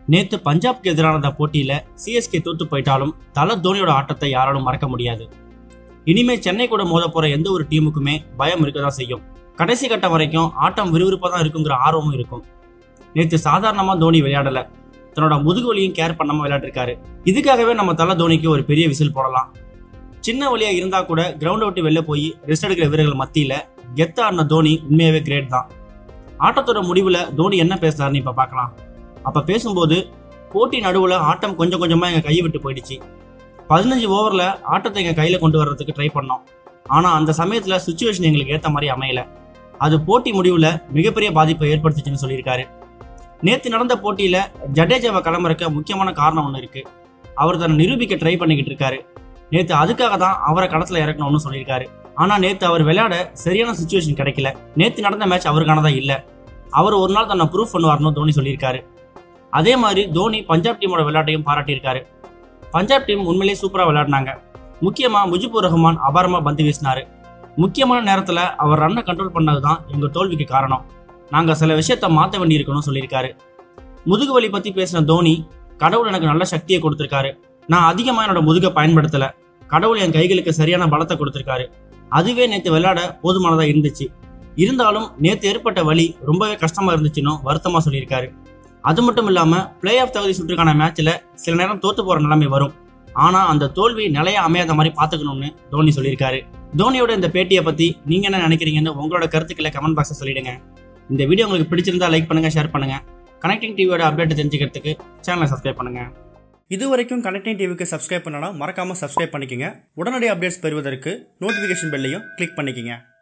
நேத்து பஞ்சாப்க்கு எதிரான அந்த போட்டியில சிஎஸ்கே தோத்து போயிட்டாலும் தல தோனியோட ஆட்டத்தை யாராலும் மறக்க முடியாது இனிமே சென்னை கூட மோத போற எந்த ஒரு டீமுக்குமே பயம் இருக்க தான் செய்யும் கடைசி கட்டம் வரைக்கும் ஆட்டம் விறுவிறுப்பாக தான் இருக்குங்கிற ஆர்வமும் இருக்கும் நேற்று சாதாரணமா தோனி விளையாடல தன்னோட முதுகு வலியும் கேர் பண்ணாம விளையாடிருக்காரு இதுக்காகவே நம்ம தல தோனிக்கு ஒரு பெரிய விசில் போடலாம் சின்ன வழியா இருந்தா கூட கிரவுண்டை விட்டு வெளில போய் ரெஸ்ட் எடுக்கிற வீரர்கள் மத்தியில கெத்தா ஆடின தோனி உண்மையாவே கிரேட் தான் ஆட்டத்தோட முடிவுல தோனி என்ன பேசுறாருன்னு இப்ப பார்க்கலாம் அப்ப பேசும்போது போட்டி நடுவுல ஆட்டம் கொஞ்சம் கொஞ்சமா எங்க கையை விட்டு போயிடுச்சு பதினஞ்சு ஓவர்ல ஆட்டத்தை எங்க கையில கொண்டு வர்றதுக்கு ட்ரை பண்ணோம் ஆனா அந்த சமயத்துல சுச்சுவேஷன் எங்களுக்கு ஏத்த மாதிரி அமையல அது போட்டி முடிவுல மிகப்பெரிய பாதிப்பை ஏற்படுத்துச்சுன்னு சொல்லியிருக்காரு நேத்து நடந்த போட்டியில ஜடேஜாவை கிளம்புறக்க முக்கியமான காரணம் ஒன்று இருக்கு அவர் தன்னை நிரூபிக்க ட்ரை பண்ணிக்கிட்டு இருக்காரு நேத்து அதுக்காக தான் அவரை களத்துல இறக்கணும்னு சொல்லியிருக்காரு ஆனா நேத்து அவர் விளையாட சரியான சுச்சுவேஷன் கிடைக்கல நேத்து நடந்த மேட்ச் அவருக்கானதா இல்ல அவர் ஒரு நாள் தன்னை ப்ரூவ் பண்ணுவார்னு தோனி சொல்லியிருக்காரு அதே மாதிரி தோனி பஞ்சாப் டீமோட விளையாட்டையும் பாராட்டியிருக்காரு பஞ்சாப் டீம் உண்மையிலேயே சூப்பரா விளையாடினாங்க முக்கியமா முஜிபுர் ரஹ்மான் அபாரமா பந்து வீசினாரு முக்கியமான நேரத்துல அவர் ரன்னை கண்ட்ரோல் பண்ணது தான் எங்க தோல்விக்கு காரணம் நாங்க சில விஷயத்த மாத்த வேண்டியிருக்கணும்னு சொல்லியிருக்காரு முதுகு வலி பத்தி பேசின தோனி கடவுள் எனக்கு நல்ல சக்தியை கொடுத்திருக்காரு நான் அதிகமா என்னோட முதுகை பயன்படுத்தல கடவுள் என் கைகளுக்கு சரியான பலத்தை கொடுத்திருக்காரு அதுவே நேத்து விளையாட போதுமானதா இருந்துச்சு இருந்தாலும் நேத்து ஏற்பட்ட வலி ரொம்பவே கஷ்டமா இருந்துச்சுன்னு வருத்தமா சொல்லியிருக்காரு அது மட்டும் இல்லாம பிளே ஆஃப் தகுதி சுற்றுக்கான மேட்ச்ல சில நேரம் தோத்து போற நிலைமை வரும் ஆனா அந்த தோல்வி நிலையா அமையாத மாதிரி பாத்துக்கணும்னு தோனி சொல்லியிருக்காரு தோனியோட இந்த பேட்டியை பத்தி நீங்க என்ன நினைக்கிறீங்கன்னு உங்களோட கருத்துக்களை கமெண்ட் பாக்ஸ்ல சொல்லிடுங்க இந்த வீடியோ உங்களுக்கு பிடிச்சிருந்தா லைக் பண்ணுங்க ஷேர் பண்ணுங்க கனெக்டிங் டிவியோட அப்டேட் தெரிஞ்சுக்கிறதுக்கு சேனலை சப்ஸ்கிரைப் பண்ணுங்க இது வரைக்கும் கனெக்டிங் டிவிக்கு சப்ஸ்கிரைப் பண்ணனா மறக்காம சப்ஸ்கிரைப் பண்ணிக்கங்க உடனடி அப்டேட்ஸ் பெறுவதற்கு நோட்டிஃபிகேஷன் பெல்லையும் கிளிக் பண்ணிக்கங்க